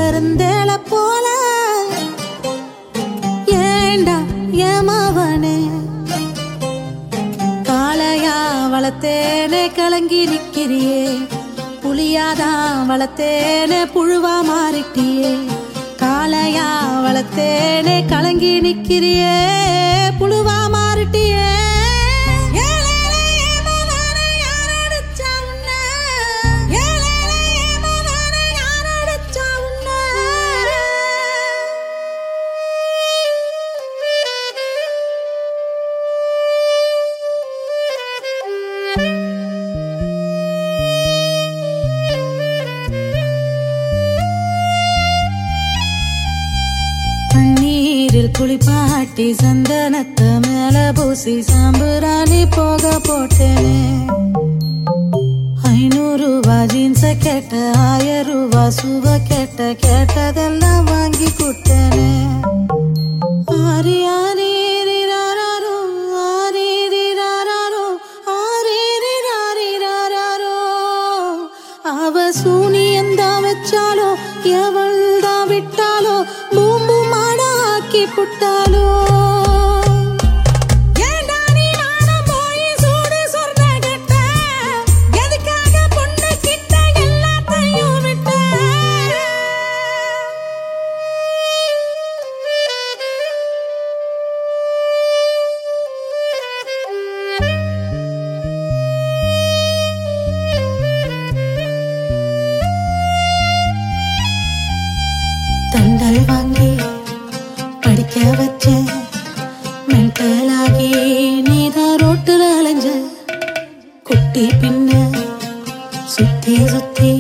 பிறந்தேள போல ஏண்டா ஏமாவனே காளையா வளர்த்தேனே கலங்கி நிக்கிறியே புலியாதான் வளர்த்தேனே புழுவா மாறிட்டியே காளையா வளர்த்தேனே கலங்கி நிக்கிறியே புழுவா மாறிட்டியே ஏலேலே ஏமாவானே யாரடிச்சா உன்னை? ஏலேலே ஏமாவானே யாரடிச்சா உன்னை? தண்ணீரில் குளிப்பாட்டி சந்தனத்தை மேல பூசி சாம்புராணி போக போட்டேனே ஐநூறு ரூபா ஜீன்ஸ கேட்ட ஆயிரம் ரூபா சுவ கேட்ட கேட்டதெல்லாம் வாங்கி கொடுத்தேனே ஆரி ஆரி ரிராரோ, ஆரி ரிராரோ, ஆரி ரிராரிராரோ. அவ சூனியந்தான் வச்சாலோ எவள் தான் விட்டாலோ பூம்பு மாடாக்கி புட்டாலோ ஏண்டா நீ நாணம் போய் சூடு சொர்ண கட்ட? எதுக்காக பொண்ணு கிட்ட எல்லாத்தையும் விட்ட? தண்டல் வாங்கி படிக்க வச்ச மென்டலாகி நீதான் ரோட்டுல அலைஞ்ச குட்டி பின்ன சுத்தி சுத்தி